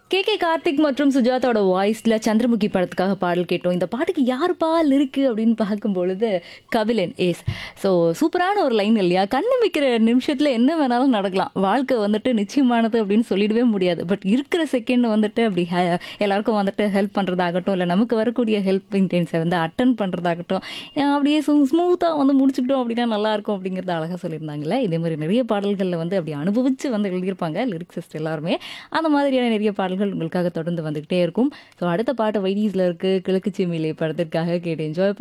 K K Karthik மற்றும் சுஜாதாவோட வாய்ஸ்ல சந்திரமுகி படத்துக்காக பாடல் கேட்டோம் இந்த பாட்டுக்கு யாருப்பா இருக்கு அப்படின்னு பார்க்கும் பொழுது கபிலன் ஏஸ் ஸோ சூப்பரான ஒரு லைன் இல்லையா கண்ணு வைக்கிற நிமிஷத்துல என்ன வேணாலும் நடக்கலாம் வாழ்க்கை வந்துட்டு நிச்சயமானது அப்படின்னு சொல்லிடவே முடியாது பட் இருக்கிற செகண்ட் வந்துட்டு அப்படி ஹே- எல்லாருக்கும் வந்துட்டு ஹெல்ப் பண்றதாகட்டும் இல்லை நமக்கு வரக்கூடிய ஹெல்ப் இன்டென்ஸை வந்து அட்டன் பண்றதாகட்டும் அஹ் அப்படியே ஸ்மூத்தாக வந்து முடிச்சுக்கிட்டோம் அப்படின்னா நல்லா இருக்கும் அப்படிங்கிறத அழகாக சொல்லியிருந்தாங்கல்ல இதே மாதிரி நிறைய பாடல்களில் வந்து அப்படி அனுபவிச்சு வந்து எழுதியிருப்பாங்க லிரிக்ஸிஸ்ட் எல்லாருமே அந்த மாதிரியான நிறைய பாடல்கள் உங்களுக்காக தொடர்ந்து வந்துகிட்டே இருக்கும் ஸோ அடுத்த பாட்டு வைடீஸில் இருக்கு கிழக்கு சிமிலே படத்திற்காக கேட்டு என்ஜாய்